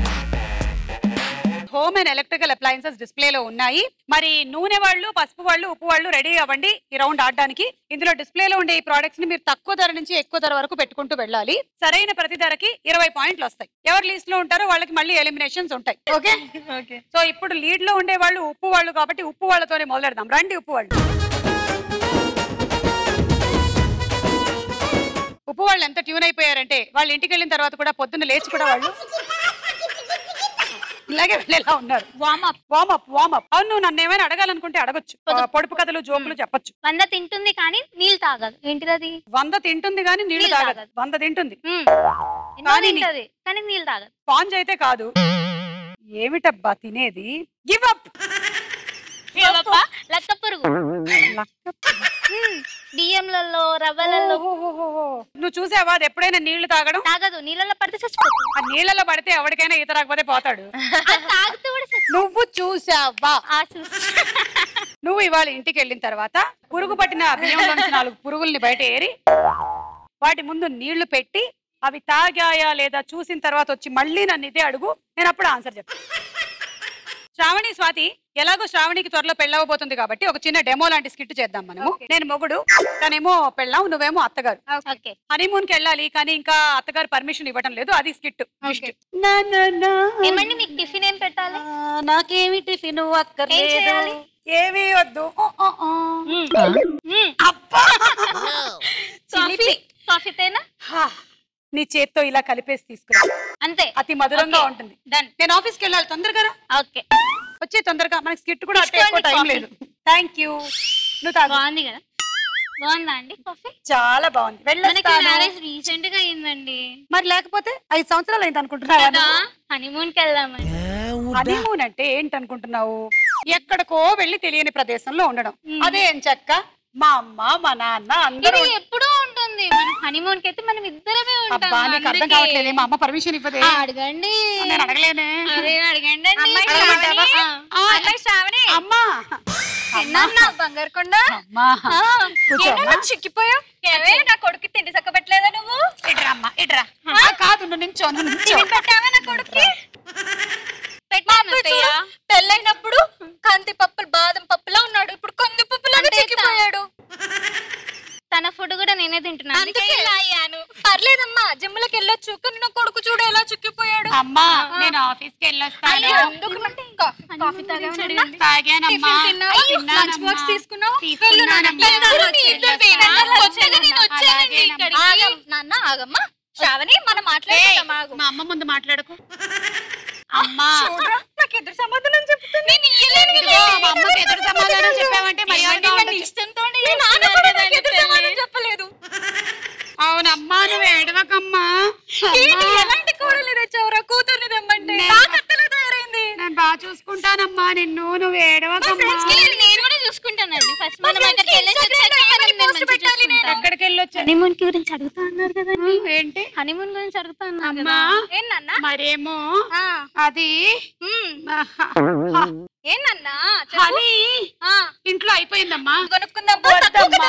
హోమ్ అండ్ ఎలక్ట్రికల్ అప్లయన్సెస్ డిస్ప్లేలో ఉన్నాయి మరి నూనె వాళ్ళు పసుపు వాళ్ళు ఉప్పు వాళ్ళు రెడీ అవ్వండి ఈ రౌండ్ ఆడడానికి ఇందులో డిస్ప్లేలో ఉండే ఈ ప్రోడక్ట్స్ ని మీరు తక్కువ ధర నుంచి ఎక్కువ ధర వరకు పెట్టుకుంటూ వెళ్ళాలి సరైన ప్రతి ధరకి ఇరవై పాయింట్లు వస్తాయి ఎవరు లిస్ట్ లో ఉంటారో వాళ్ళకి మళ్ళీ ఎలిమినేషన్స్ ఉంటాయి ఓకే ఓకే సో ఇప్పుడు లీడ్ లో ఉండే వాళ్ళు ఉప్పు వాళ్ళు కాబట్టి ఉప్పు వాళ్ళతోనే మొదలెడదాం రండి ఉప్పు వాళ్ళు ఉప్పు వాళ్ళు ఎంత ట్యూన్ అయిపోయారంటే వాళ్ళు ఇంటికి వెళ్ళిన తర్వాత కూడా పొద్దున్న లేచి కూడా వాళ్ళు ఇలాగే వెళ్ళేలా ఉన్నారు వామప్ వామప్ వామప్ అవును నువ్వు నన్ను ఏమైనా అడగాలనుకుంటే అడగొచ్చు ఆ, పొడుపు కథలు జోకులు చెప్పొచ్చు వంద తింటుంది కానీ నీళ్ళు తాగదు ఏంటిది వంద తింటుంది కానీ నీళ్లు నీళ్ళు తాగదు తాగదు. వంద తింటుంది ఎన్నో కానీ నీ- తింటది కానీ నీళ్ళు తాగదు స్పాంజ్ అయితే కాదు ఏమిటబ్బా తినేది గివ్ అప్ లక్క పురుగు బియ్యంలలో రవ్వలలో నువ్వు చూసావా అది ఎప్పుడైనా నీళ్లు తాగడం తాగదు నీళ్ళలో పడితే చచ్చిపోతుంది ఆ నీళ్ళలో పడితే ఎవరికైనా ఈత రాకపోతే పోతాడు అది తాగుతూ కూడా చచ్చిపోతుంది. నువ్వు చూసావా ఆ చూసి నువ్వు ఇవాళ ఇంటికి వెళ్ళిన తర్వాత పురుగు పట్టిన బియ్యంలో నుంచి నాలుగు పురుగుల్ని బయట ఏరి వాటి ముందు నీళ్లు పెట్టి అవి తాగాయా లేదా చూసిన తర్వాత వచ్చి మళ్ళీ నన్ను ఇదే అడుగు నేను అప్పుడు ఆన్సర్ చెప్తాను శ్రావణి స్వాతి ఎలాగో శ్రావణికి త్వరలో పెళ్ళవబోతుంది కాబట్టి ఒక చిన్న డెమో లాంటి స్కిట్ చేద్దాం మనము నేను మొగుడు తనేమో పెళ్ళాం నువ్వేమో అత్తగారు ఓకే హనీమూన్ కి వెళ్ళాలి కానీ ఇంకా అత్తగారు పర్మిషన్ ఇవ్వడం లేదు అది స్కిట్ ఏమండి మీకు టిఫిన్ ఏం పెట్టాలి నాకేమి టిఫిన్ ఏం అక్కర్లేదు చేయాలి? ఏమీ వద్దు ఓ, ఓ, ఓ. కాఫీ కాఫీ తేనా హా, నీ చేత్తో ఇలా కలిపేసి తీసుకురా అంతే అతి మధురంగా Okay. ఉంటుంది డన్ నేను ఆఫీస్కి వెళ్ళాలి తొందరగా రా. ఓకే వచ్చే తొందరగా మనకి స్కిట్ కూడా అట్టే తీసుకోండి ఎక్కువ టైం coffee. లేదు థ్యాంక్ యూ నువ్వు తాగు బాగుంది కదా బాగుందా అండి కాఫీ చాలా బాగుంది మనకి వెళ్ళొస్తాను మ్యారేజ్ రీసెంట్ గా అయిందండి మరి లేకపోతే ఐదు సంవత్సరాలు అయింది అనుకుంటున్నావా కదా హనీమూన్ కి వెళ్దామని హనీమూన్ అంటే ఏంటి అనుకుంటున్నావు ఎక్కడికో వెళ్ళి తెలియని ప్రదేశంలో ఉండడం అదే ఏం చెక్క మా అమ్మ మా నాన్న అందరూ ఇది ఎప్పుడూ ఉంటుంది మనం హనీమూన్ కి అయితే మనం ఇద్దరమే ఉంటాం అబ్బా నీకు అర్థం అందుకే. కావట్లేదే మా అమ్మ పర్మిషన్ ఇవ్వదే ఆ, అడగండి నేను అడగలేనే అదే అడగండి అండి. అమ్మాయి అడగమంటావా? శ్రావణి? ఆ, అమ్మాయి శ్రావణి అమ్మా తిన్నా బంగారు కొండ అమ్మా కూర్చో అమ్మా. చిక్కిపోయావు ఏమే నా కొడుకు తిండి చక్కబెట్టలేదా నువ్వు ఇట్రా అమ్మా ఇట్రా ఆ, కాదు నువ్వు నించో నువ్వు నించో తిని పెట్టావా నా కొడుక్కి పెళ్ళైనప్పుడు కంది పప్పులు బాదం పప్పులా ఉన్నాడు ఇప్పుడు కంది పప్పులాగా చిక్కిపోయాడు తన ఫుడ్ కూడా నేనే తింటున్నాను అందుకే ఇలా అయ్యాను పర్లేదమ్మా జిమ్లకి వెళ్ళొచ్చు కానీ నా కొడుకు చూడు ఎలా చిక్కిపోయాడు అమ్మా నేను ఆఫీస్ కి వెళ్ళొస్తాను అయ్యో, ఎందుకు అంటే ఇంకా కాఫీ తాగావా? తాగానమ్మా టిఫిన్ తిన్నావా? తిన్నానమ్మా. లంచ్ బాక్స్ తీసుకున్నావా? తీసుకున్నానమ్మా. వెళ్ళు నాన్న. ఇద్దరు మీ ఇద్దరు వెళ్ళొస్తాను. వేరే కొత్తగా నేను వచ్చానండి అలాగేనమ్మా. ఇక్కడికి. ఆగం, నాన్న ఆగమ్మా శ్రావణి మనం మాట్లాడుకుందాం ఆగు. మా అమ్మ ముందు మాట్లాడకు అమ్మా చూడరా, నాకు ఎదురు సమాధానం చెప్తుంది నేను ఇయ్యలేను కదా. ఇదిగో, మా అమ్మకి ఎదురు సమాధానం చెప్పావంటే మర్యాదగా ఏమండి, నన్ను ఉండొచ్చు. ఇష్టంతోనే మీ నాన్న కూడా నాకు ఎదురు సమాధానం చెప్పలేదు అవునమ్మా నువ్వు ఏడవకమ్మా ఏంటి, ఎలాంటి కూరలు తెచ్చావురా కూతుర్ని తెమ్మంటే నాకు అత్తలా తయారైంది నేను బాగా చూసుకుంటానమ్మా నిన్ను నువ్వు మా ఏడవకమ్మా ఫ్రెండ్స్ కి నేను నేను కూడా చూసుకుంటానండి ఫస్ట్ మనం అక్కడికి వెళ్ళేసి వచ్చాక మనం పెట్టాలి నేను ఎక్కడికి వెళ్ళొచ్చు హనీమూన్ గురించి అడుగుతా అన్నారు కదా ఏంటి హనీమూన్ గురించి అడుగుతా అన్నారు అమ్మా కదా ఏంటన్నా మరేమో అది ఏంటన్నా హనీ ఇంట్లో అయిపోయిందమ్మా కొనుక్కుందాం వద్దమ్మా.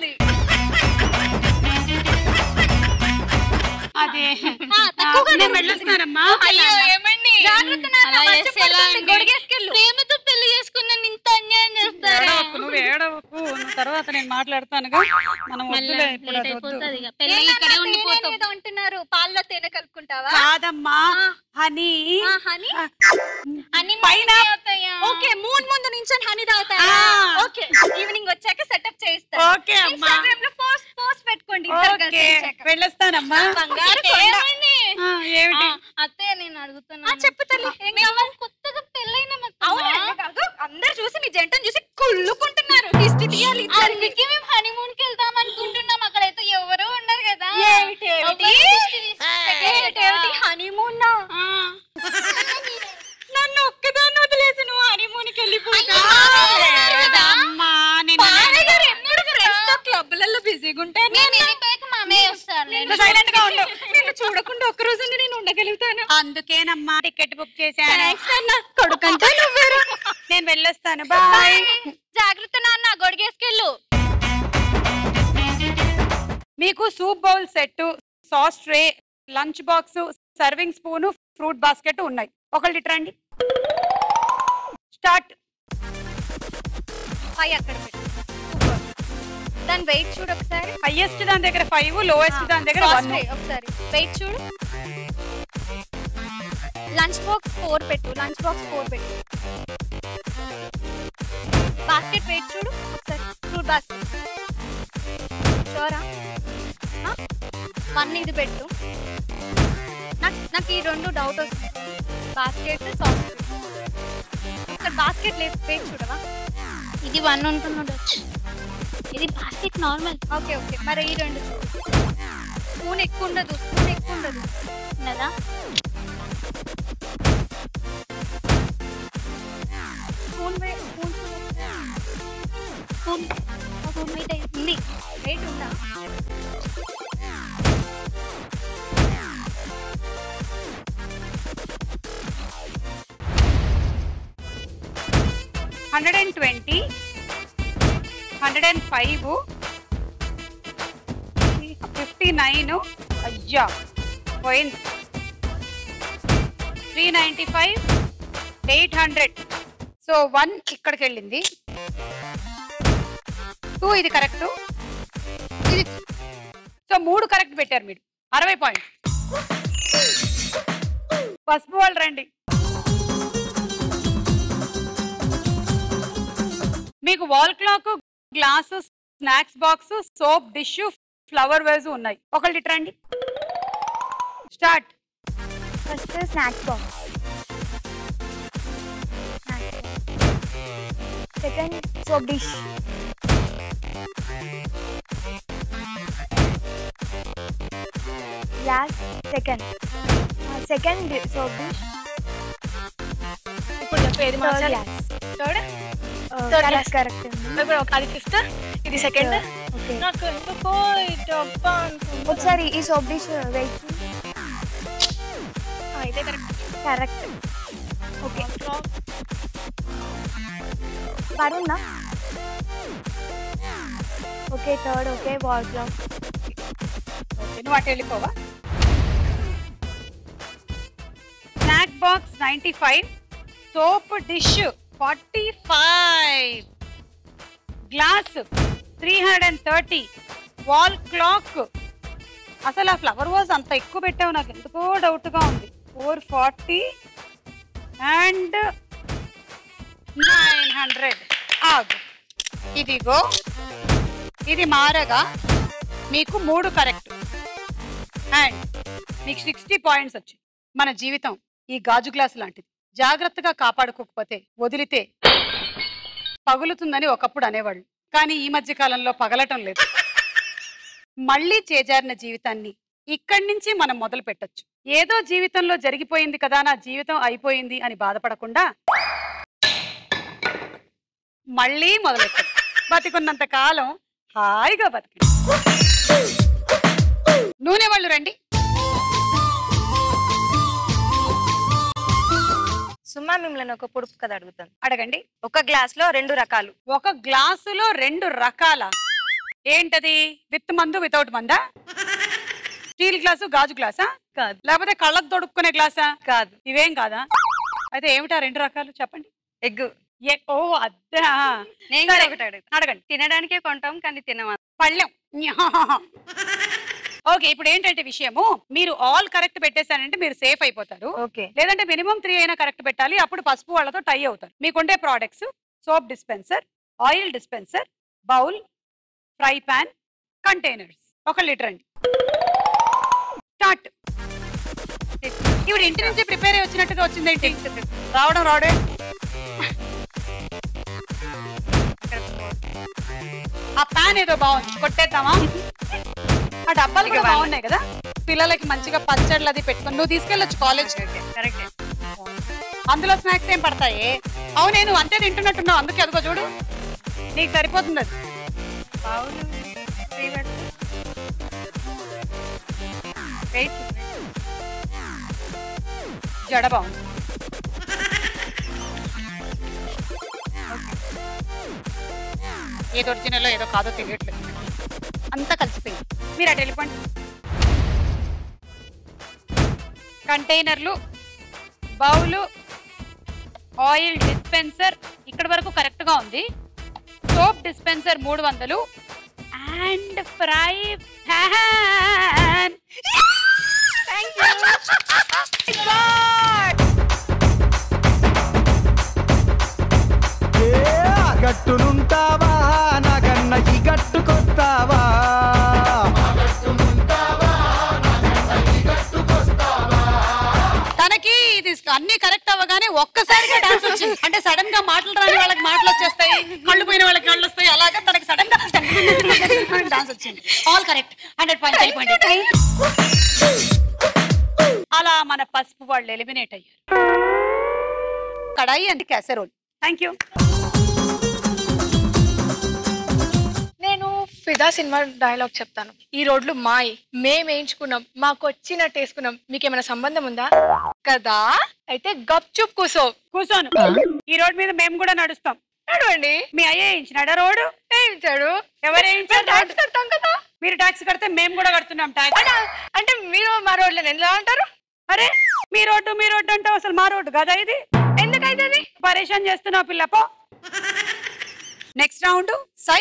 అదే నేను వెళ్ళొస్తానమ్మా అయ్యో ఏమండి జాగ్రత్త నాన్న, అలా వర్షం చేస్తే ఎలా పడుతుంది, అండి? గొడుగేసుకెళ్ళు. ప్రేమతో పెళ్లి చేసుకున్నాను ఇంత అన్యాయం చేస్తారా ఏడవకు, నువ్వు ఏడవకు నువ్వు తర్వాత నేను మాట్లాడతానుగా మనం వద్దులే ఇప్పుడు అది వద్దు ఏంటన్నా, తేనె ఏదో అంటున్నారు పాల్లో తేనె కలుపుకుంటావా కాదమ్మా హనీ హనీ హనీ పైన ఓకే మూన్ ముందు నించొని హనీ తాగుతారా ఓకే ఈవినింగ్ వచ్చాక సెటప్ చేయిస్తాను ఓకే అమ్మా. ఇన్స్టాగ్రామ్ లో పోస్ట్ పోస్ట్ పెట్టుకోండి ఇద్దరు కలిసి ఓకే వచ్చాక. వెళ్ళొస్తానమ్మా బంగారు కొండ. ఆ, ఏమిటి అత్తయ్య నేను అడుగుతున్నా ఆ, చెప్పు తల్లి ఏం కావాలి కొత్తగా పెళ్ళైన అవునా కాదు అందరు చూసి మీ జంటను చూసి కుళ్ళుకుంటున్నారు దిష్టి తీయాలి ఇద్దరికి. అందుకే మేము హనీమూన్ కి వెళ్దాం అనుకుంటున్నాం అక్కడైతే ఎవరు ఉండరు కదా ఏమిటి, ఏమిటి? ఎవరు దిష్టి తీస్తారు ఏమిటి, ఏమిటి? హనీమూన్ నా? నన్ను ఒక్కదాన్ని వదిలేసి నువ్వు హనీమూన్ కి వెళ్ళిపోతావా? అమ్మా నేను పారయ్య గారు ఎప్పుడు ఫ్రెండ్స్ తో క్లబ్లలో బిజీగా ఉంటారు నేను వెళ్ళిపోయాక మా అమ్మయ్య వస్తారు సైలెంట్ గా ఉండు నిన్ను చూడకుండా ఒక్క రోజు నేను ఉండగలుగుతాను అందుకేనమ్మా టికెట్ బుక్ చేశాను థ్యాంక్స్ అన్న కొడుకంటే నువ్వేరు నేను వెళ్ళొస్తాను బాయ్ జాగ్రత్త నాన్న గొడిగేసుకెళ్ళు మీకు soup bowl set sauce tray lunch box serving spoon fruit basket ఉన్నాయి ఒకళ్ళు ఇటు రండి స్టార్ట్ అయ్యి అక్కడ పెట్టు Super. దాని వెయిట్ చూడు ఒకసారి హైయెస్ట్ దాని దగ్గర ఫైవ్ లోయెస్ట్ దాని దగ్గర Sauce వన్ tray ఒకసారి వెయిట్ చూడు లంచ్ బాక్స్ ఫోర్ పెట్టు లంచ్ బాక్స్ ఫోర్ పెట్టు బాస్కెట్ వెయిట్ చూడు ఒకసారి ఫ్రూట్ బాస్కెట్ షోరా వన్ ఇది పెట్టు నాకు నాకు ఈ రెండు డౌట్ వస్తుంది బాస్కెట్ సాఫ్ట్ ఇక్కడ బాస్కెట్ లేదు వెయిట్ చూడవా ఇది వన్ ఉంటున్నాడు ఇది బాస్కెట్ నార్మల్ ఓకే ఓకే మరి ఈ రెండు స్పూన్ ఎక్కువ ఉండదు స్పూన్ ఎక్కువ ఉండదు ఉన్నదా spoon spoon spoon spoon weight ఉంది వెయిట్ ఉందా hundred and twenty hundred and five fifty nine అయ్యా పోయింది three ninety five eight hundred so one ఇక్కడికి వెళ్ళింది టూ ఇది కరెక్ట్ ఇది సో మూడు కరెక్ట్ పెట్టారు మీరు అరవై పాయింట్ పసుపు వాళ్ళు రండి మీకు wall clock glass snacks box soap dish flower vase ఉన్నాయి ఒకళ్ళు ఇటు రండి start first snacks box second soap dish glass second second soap dish ఇప్పుడు చెప్పు ఏది మార్చాలి third Third correct glass. Correct ఇప్పుడు ఒక అది ఫిఫ్త్ ఇది సెకండ్ ఓకే నాకు ఎందుకో ఇటు అబ్బా అనుకుంటా ఒకసారి ఈ సోప్ డిష్ వెయిట్ ఆ, ఇదే కరెక్ట్ కరెక్ట్ ఓకే పరుందా okay third okay wall clock okay నువ్వు అటు వెళ్ళిపోవా snack box ninety five soap dish forty five glass three hundred and thirty wall clock అసలు ఆ ఫ్లవర్ వాజ్ అంత ఎక్కువ పెట్టావు నాకు ఎందుకో డౌట్గా ఉంది four forty and nine hundred ఆగు ఇదిగో ఇది మారగా మీకు మూడు కరెక్ట్ అండ్ మీకు సిక్స్టీ పాయింట్స్ వచ్చాయి మన జీవితం ఈ గాజు గ్లాస్ లాంటిది జాగ్రత్తగా కాపాడుకోకపోతే వదిలితే పగులుతుందని ఒకప్పుడు అనేవాళ్ళు కానీ ఈ మధ్య కాలంలో పగలటం లేదు మళ్ళీ చేజారిన జీవితాన్ని ఇక్కడి నుంచి మనం మొదలు పెట్టొచ్చు ఏదో జీవితంలో జరిగిపోయింది కదా నా జీవితం అయిపోయింది అని బాధపడకుండా మళ్ళీ మొదలెట్టాం బతికున్నంత కాలం హాయిగా బతకండి నూనె వాళ్ళు రండి సుమా మిమ్మల్ని ఒక పొడుపు కథ అడుగుతాను అడగండి ఒక గ్లాస్ లో రెండు రకాలు ఒక గ్లాసులో రెండు రకాల ఏంటది విత్ మందు వితౌట్ మందా స్టీల్ గ్లాసు గాజు గ్లాసా కాదు లేకపోతే కళ్ళకు తొడుక్కునే గ్లాసా కాదు ఇవేం కాదా అయితే ఏమిటా రెండు రకాలు చెప్పండి ఎగ్గు ఏ- ఓ అద్దా నేను సరే, కూడా ఒకటి అడుగుతా అడగండి తినడానికే కొంటాం కానీ తినమా పళ్ళెం ఓకే ఇప్పుడు ఏంటంటే విషయము మీరు ఆల్ కరెక్ట్ పెట్టేశానంటే మీరు సేఫ్ అయిపోతారు ఓకే లేదంటే మినిమం త్రీ అయినా కరెక్ట్ పెట్టాలి అప్పుడు పసుపు వాళ్ళతో టై అవుతారు మీకుండే products soap dispenser oil dispenser bowl fry pan containers ఒక లీటర్ అండి స్టార్ట్ ఇప్పుడు ఇంటి నుంచి ప్రిపేర్ అయ్యి వచ్చినట్టుగా వచ్చిందేంటి రావడం రావడే ఆ పాన్ ఏదో బాగుంది కొట్టేద్దామా ఆ డబ్బాలు కూడా బాగున్నాయి కదా పిల్లలకి మంచిగా పచ్చళ్ళు అది పెట్టుకొని నువ్వు తీసుకెళ్ళొచ్చు కాలేజ్ కరెక్ట్ అందులో స్నాక్స్ ఏం పడతాయి అవునే నువ్వు అంతే తింటున్నట్టున్నావు అందుకే అదిగో చూడు నీకు సరిపోతుంది అది బావులు ఫ్రీ పెడితే వెయిట్ జడ బాగుంది ఏదో ఒరిజినల్ ఏదో కాదో తెలియట్లేదు అంతా కలిసిపోయింది మీరు అటు వెళ్ళిపోండి కంటైనర్లు బౌలు ఆయిల్ డిస్పెన్సర్ ఇక్కడ వరకు కరెక్ట్ గా ఉంది సోప్ డిస్పెన్సర్ మూడు వందలు and fry pan thank you ఏ ఆ గట్టునుంటావా నాగన్న ఈ గట్టుకొస్తావా తనకి ఇది అన్ని కరెక్ట్ అవ్వగానే ఒక్కసారిగా డాన్స్ వచ్చింది అంటే సడన్ గా మాటలు రాని వాళ్ళకి మాటలు వచ్చేస్తాయి కళ్ళు పోయిన వాళ్ళకి కళ్ళు వస్తాయి అలాగే తనకి సడన్ గా డాన్స్ వచ్చింది ఆల్ కరెక్ట్ హండ్రెడ్ పాయింట్ అయిపోయింది అలా మన పసుపు వాళ్ళు ఎలిమినేట్ అయ్యారు కడాయి అండ్ క్యాసరోల్ థ్యాంక్ యూ నేను ఫిదా సినిమా డైలాగ్ చెప్తాను ఈ రోడ్లు మాయి మేము వేయించుకున్నాం మాకు వచ్చినట్టు వేసుకున్నాం మీకు ఏమైనా సంబంధం ఉందా కదా అయితే గప్ చుప్ కూసో కూర్చోను ఈ రోడ్ మీద మేము కూడా నడుస్తాం నడవండి మీ అయ్యే వేయించినాడా రోడ్డు వేయించాడు ఎవరు వేయించారు ట్యాక్స్ కడతాం కదా మీరు ట్యాక్స్ కడితే మేము కూడా కడుతున్నాం ట్యాక్స్ అంటే అంటే మీరు మా రోడ్లను ఎలా అంటారు అరే మీ రోడ్డు మీ రోడ్డు అంటే అసలు మా రోడ్డు కదా ఇది ఎందుకైతుంది పరేషాన్ చేస్తున్నావు పిల్లపో నెక్స్ట్ రౌండ్ సై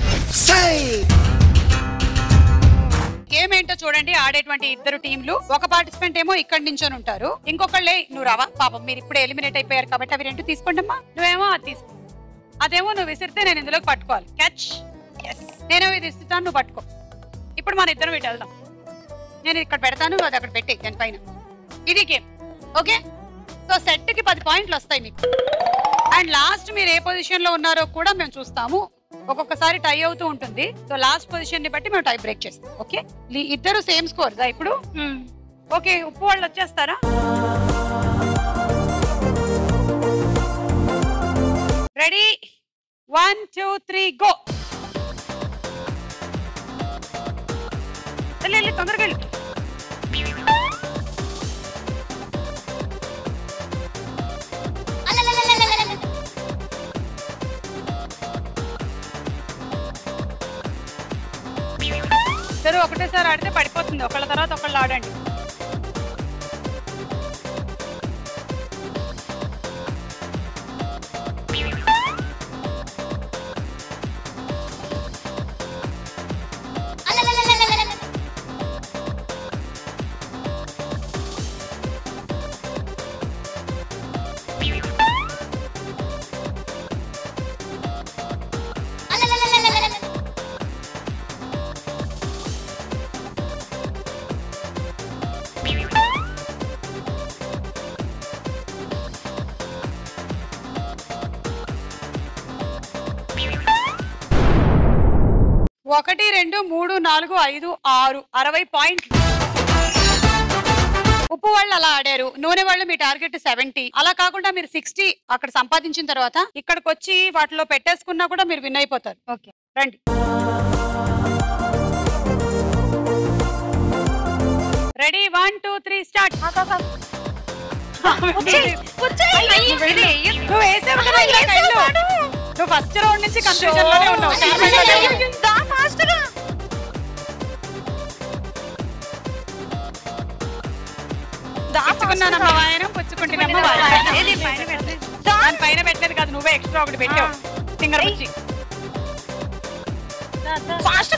గేమ్ ఏంటో చూడండి ఆడేటువంటి ఇద్దరు టీంలు ఒక పార్టిసిపెంట్ ఏమో ఇక్కడి నుంచొని ఉంటారు ఇంకొకళ్ళే నువ్వు రావా పాపం మీరు ఇప్పుడే ఎలిమినేట్ అయిపోయారు కాబట్టి అవి రెండు తీసుకోండి అమ్మా నువ్వేమో అది తీసుకో అదేమో నువ్వు విసిరితే నేను ఇందులోకి పట్టుకోవాలి క్యాచ్ నేను ఇది ఇస్తాను నువ్వు పట్టుకో ఇప్పుడు మన ఇద్దరం ఇటు వెళ్దాం నేను ఇక్కడ పెడతాను అది అక్కడ పెట్టి దానిపైన ఇది గేమ్ ఓకే సో సెట్ కి పది పాయింట్లు వస్తాయి మీకు అండ్ లాస్ట్ మీరు ఏ పొజిషన్ లో ఉన్నారో కూడా మేము చూస్తాము ఒక్కొక్కసారి టై అవుతూ ఉంటుంది సో లాస్ట్ పొజిషన్ ని బట్టి మేము టై బ్రేక్ చేస్తాం ఓకే ఇద్దరు సేమ్ స్కోర్ ఇప్పుడు ఓకే ఉప్పు వాళ్ళు వచ్చేస్తారా ready one two three go వెళ్ళి తొందరగా వెళ్ళు ఇద్దరు ఒకటేసారి ఆడితే పడిపోతుంది ఒకళ్ళ తర్వాత ఒకళ్ళు ఆడండి ఒకటి రెండు మూడు నాలుగు ఐదు ఆరు అరవై పాయింట్లు ఉప్పు వాళ్ళు అలా ఆడారు నూనె వాళ్ళు మీ టార్గెట్ సెవెంటీ అలా కాకుండా మీరు సిక్స్టీ అక్కడ సంపాదించిన తర్వాత ఇక్కడికి వచ్చి వాటిలో పెట్టేసుకున్నా కూడా మీరు విన్ అయిపోతారు ఓకే రండి ready one two three start నువ్వు వేసావు కదా ఇలా కళ్ళు. నువ్వు ఫస్ట్ రౌండ్ నుంచి కన్ఫ్యూజన్ లోనే ఉన్నావు పుచ్చుకున్నానమ్మా వాయనం పుచ్చుకుంటున్నమ్మా వాయనం దాని పైన పెట్టలేదు కాదు నువ్వే ఎక్స్ట్రా ఒకటి పెట్టావు ఫింగర్ పుచ్చి ఫాస్ట్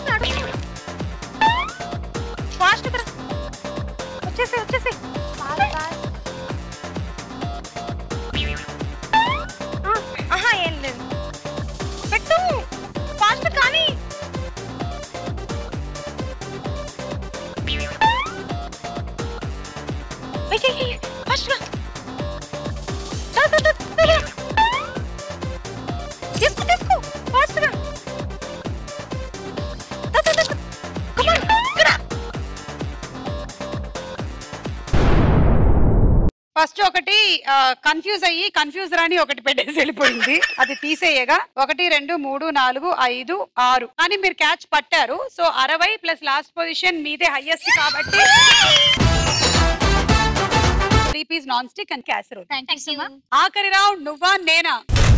ఫాస్ట్ వచ్చేసి వచ్చేసి ఆహా ఏం లేదు పెట్టు ఫాస్ట్ కానీ ఫాస్ట్ తీసుకో తీసుకో ఫాస్ట్ గా ఫస్ట్ ఒకటి కన్ఫ్యూజ్ అయ్యి కన్ఫ్యూజ్ రాని ఒకటి పెట్టేసి వెళ్ళిపోయింది అది తీసేయగా ఒకటి రెండు మూడు నాలుగు ఐదు ఆరు అని మీరు క్యాచ్ పట్టారు సో అరవై ప్లస్ లాస్ట్ పొజిషన్ మీదే హైయెస్ట్ కాబట్టి three piece non stick and casserole ఆఖరి రౌండ్ నువ్వా నేనా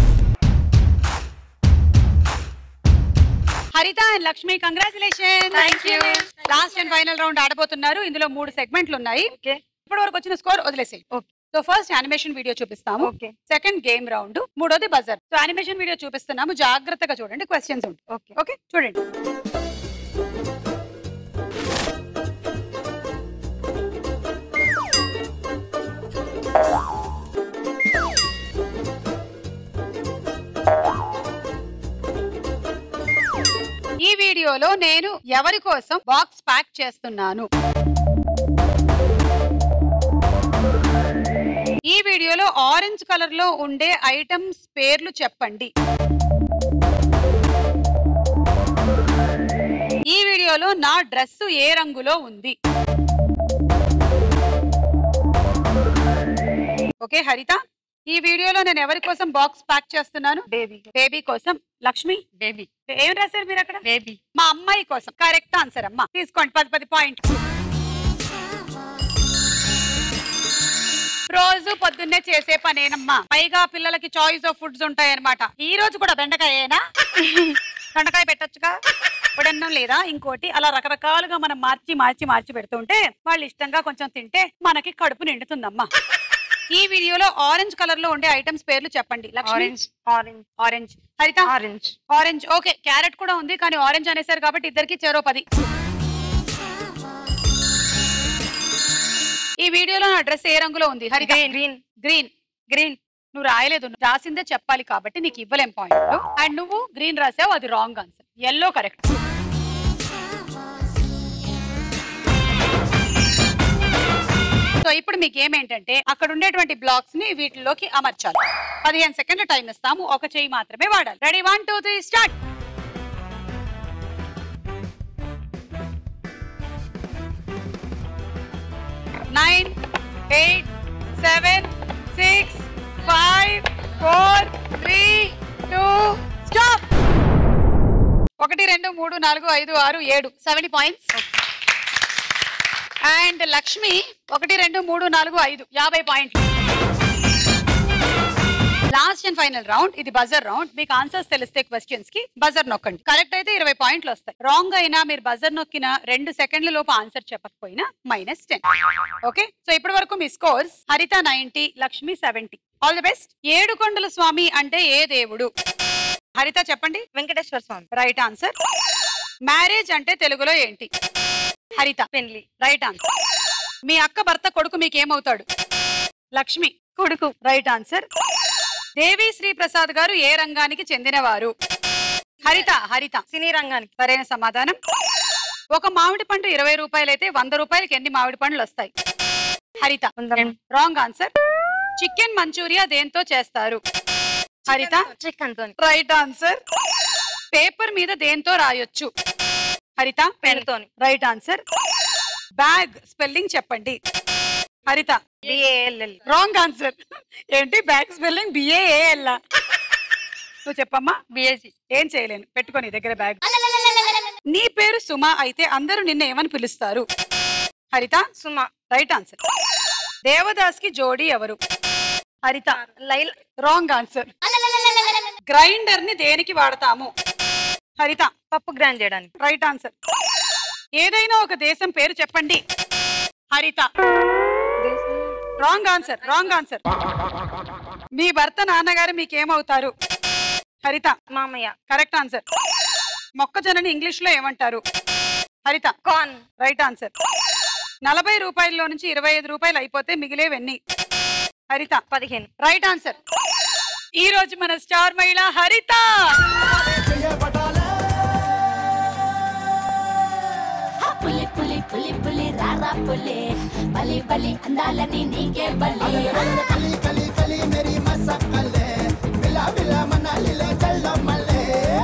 Haritha and Lakshmi congratulation Thank you. Last and final round ఆడబోతున్నారు ఇందులో మూడు సెగ్మెంట్లు ఉన్నాయి ఇప్పటి వరకు వచ్చిన స్కోర్ వదిలేసేయి సో ఫస్ట్ యానిమేషన్ వీడియో చూపిస్తాము సెకండ్ గేమ్ రౌండ్ మూడోది బజర్ సో యానిమేషన్ వీడియో చూపిస్తున్నాము జాగ్రత్తగా చూడండి క్వశ్చన్స్ ఉంటాయి ఓకే చూడండి ఈ వీడియోలో నేను ఎవరి కోసం బాక్స్ ప్యాక్ చేస్తున్నాను ఈ వీడియోలో ఆరెంజ్ కలర్ లో ఉండే ఐటమ్స్ పేర్లు చెప్పండి ఈ వీడియోలో నా డ్రెస్ ఏ రంగులో ఉంది ఓకే హరిత ఈ వీడియోలో నేను ఎవరి కోసం బాక్స్ ప్యాక్ చేస్తున్నాను బేబీ బేబీ కోసం లక్ష్మి బేబీ ఏం రాశారు మీరు అక్కడ బేబీ మా అమ్మాయి కోసం కరెక్ట్ ఆన్సర్ అమ్మా తీసుకోండి పది పది పాయింట్ రోజు పొద్దున్నే చేసే పనేనమ్మా పైగా పిల్లలకి చాయిస్ ఆఫ్ ఫుడ్స్ ఉంటాయన్నమాట ఈ రోజు కూడా బెండకాయేనా బెండకాయ పెట్టొచ్చుగా ఇప్పుడన్నం లేదా ఇంకోటి అలా రకరకాలుగా మనం మార్చి మార్చి మార్చి పెడుతుంటే వాళ్ళు ఇష్టంగా కొంచెం తింటే మనకి కడుపు నిండుతుందమ్మా ఈ వీడియోలో ఆరెంజ్ కలర్ లో ఉండే ఐటమ్స్ పేర్లు చెప్పండి orange orange orange Haritha orange orange okay carrot కూడా ఉంది కానీ ఆరెంజ్ అనేసారు కాబట్టి ఇద్దరికి చెరో పది ఈ వీడియోలో నా డ్రెస్ ఏ రంగులో ఉంది హరిత గ్రీన్ గ్రీన్ గ్రీన్ నువ్వు రాయలేదు నువ్వు రాసిందే చెప్పాలి కాబట్టి నీకు ఇవ్వలేం పాయింట్ అండ్ నువ్వు గ్రీన్ రాసావు అది wrong answer yellow correct so ఇప్పుడు మీకు ఏమేంటంటే అక్కడ ఉండేటువంటి బ్లాక్స్ ని వీటిలోకి అమర్చాలి పదిహేను సెకండ్ల టైం ఇస్తాము ఒక చెయ్యి మాత్రమే వాడాలి ready one two three start nine eight seven six five four three two stop ఒకటి రెండు మూడు నాలుగు ఐదు ఆరు ఏడు సెవెంటీ పాయింట్స్ అండ్ లక్ష్మి ఒకటి రెండు మూడు నాలుగు ఐదు యాభై పాయింట్లు లాస్ట్ అండ్ ఫైనల్ రౌండ్ ఇది బజర్ రౌండ్ మీకు ఆన్సర్స్ తెలిస్తే క్వశ్చన్స్ కి బజర్ నొక్కండి కరెక్ట్ అయితే ఇరవై పాయింట్లు వస్తాయి రాంగ్ అయినా మీరు బజర్ నొక్కిన రెండు సెకండ్ల లోపు ఆన్సర్ చెప్పకపోయినా మైనస్ టెన్ ఓకే సో ఇప్పటి వరకు మీ scores Haritha ninety Lakshmi seventy all the best ఏడుకొండల స్వామి అంటే ఏ దేవుడు హరిత చెప్పండి Venkateswara Swamy right answer marriage అంటే తెలుగులో ఏంటి హరిత పెళ్లి రైట్ ఆన్సర్ మీ అక్క భర్త కొడుకు మీకు ఏమవుతాడు లక్ష్మి కొడుకు రైట్ ఆన్సర్ దేవి శ్రీ ప్రసాద్ గారు ఏ రంగానికి చెందినవారు హరిత హరిత సినీ రంగానికి సరైన సమాధానం ఒక మామిడి పండు ఇరవై రూపాయలైతే వంద రూపాయలకి ఎన్ని మామిడి పండ్లు వస్తాయి హరిత రాంగ్ ఆన్సర్ చికెన్ మంచూరియా దేంతో చేస్తారు హరిత చికెన్ తో రైట్ ఆన్సర్ పేపర్ మీద దేంతో రాయొచ్చు హరిత పెన్తోని రైట్ ఆన్సర్ బ్యాగ్ స్పెల్లింగ్ చెప్పండి హరిత బిఏఎల్ఎల్ రాంగ్ ఆన్సర్ ఏంటి బ్యాక్ స్పెల్లింగ్ బిఏఏఎల్ నువ్వు చెప్పమ్మా బిఎస్సి ఏం చేయలేను పెట్టుకొని దగ్గర బ్యాగ్ నీ పేరు సుమ అయితే అందరూ నిన్న ఏమని పిలుస్తారు హరిత సుమ రైట్ ఆన్సర్ దేవదాస్ కి జోడీ ఎవరు హరిత లైల్ రాంగ్ ఆన్సర్ గ్రైండర్ ని దేనికి వాడతాము హరిత పప్పు గ్రైండ్ చేయడానికి రైట్ ఆన్సర్ ఏదైనా ఒక దేశం పేరు చెప్పండి Haritha wrong answer wrong answer మీ భర్త నాన్నగారు మీకేమవుతారు హరిత మామయ్య కరెక్ట్ ఆన్సర్ మొక్కజొన్నని ఇంగ్లీష్ లో ఏమంటారు హరిత కార్న్ రైట్ ఆన్సర్ నలభై రూపాయల్లో నుంచి ఇరవై ఐదు రూపాయలు అయిపోతే మిగిలేవన్నీ హరిత పదిహేను రైట్ ఆన్సర్ ఈ రోజు మన స్టార్ మహిళ హరిత పులి పులి పులి పులి రారా పులి బలి బలి అందాలని నీకే బలి కలి కలి కలి మేరీ మసక్కలే విలా విలా మనాలిలే చల్ల మల్లే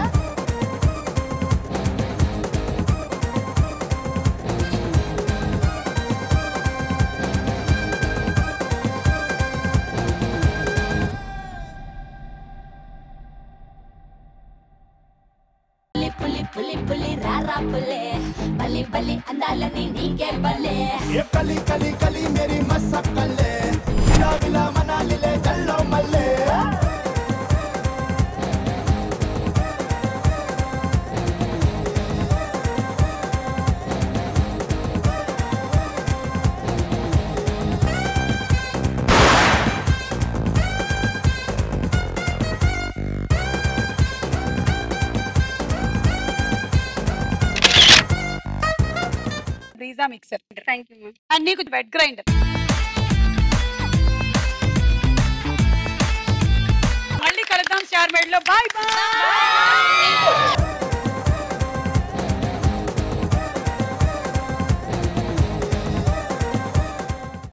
పులి పులి పులి పులి రారా పులి బలి బలి అందాలని నీకే బలి ఏ కలి కలి కలి మేరీ మసక్కలే విలా విలా మనాలిలే చల్ల మల్లే బ్రీజా mixer thank you ma'am and నీకు వెట్ గ్రైండర్ మళ్ళీ కలుద్దాం స్టార్ మెడ్ లో బాయ్ బాయ్